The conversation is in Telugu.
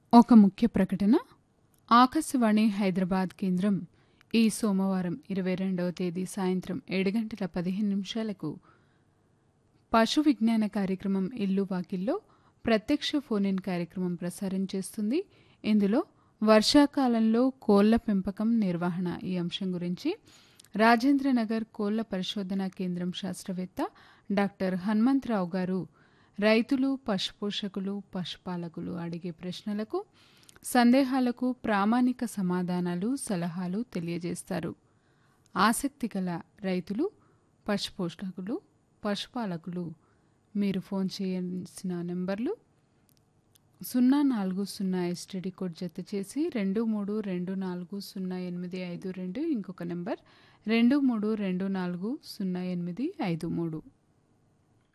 ఒక ముఖ్య ప్రకటన ఆకాశవాణి హైదరాబాద్ కేంద్రం ఈ సోమవారం ఇరవై రెండవ తేదీ సాయంత్రం ఏడు గంటల పదిహేను నిమిషాలకు పశు విజ్ఞాన కార్యక్రమం ఇల్లు వాకిల్లో ప్రత్యక్ష ఫోన్ ఇన్ కార్యక్రమం ప్రసారం చేస్తుంది ఇందులో వర్షాకాలంలో కోళ్ల పెంపకం నిర్వహణ ఈ అంశం గురించి రాజేంద్రనగర్ కోళ్ల పరిశోధనా కేంద్రం శాస్త్రవేత్త డాక్టర్ హనుమంతరావు గారు రైతులు పశుపోషకులు పశుపాలకులు అడిగే ప్రశ్నలకు సందేహాలకు ప్రామాణిక సమాధానాలు సలహాలు తెలియజేస్తారు ఆసక్తి గల రైతులు పశుపోషకులు పశుపాలకులు మీరు ఫోన్ చేయాల్సిన నెంబర్లు సున్నా నాలుగు సున్నా ఎస్టీడీ కోడ్ జత చేసి రెండు మూడు రెండు నాలుగు సున్నా ఎనిమిది ఐదు రెండు ఇంకొక నెంబర్ రెండు మూడు రెండు నాలుగు సున్నా ఎనిమిది ఐదు మూడు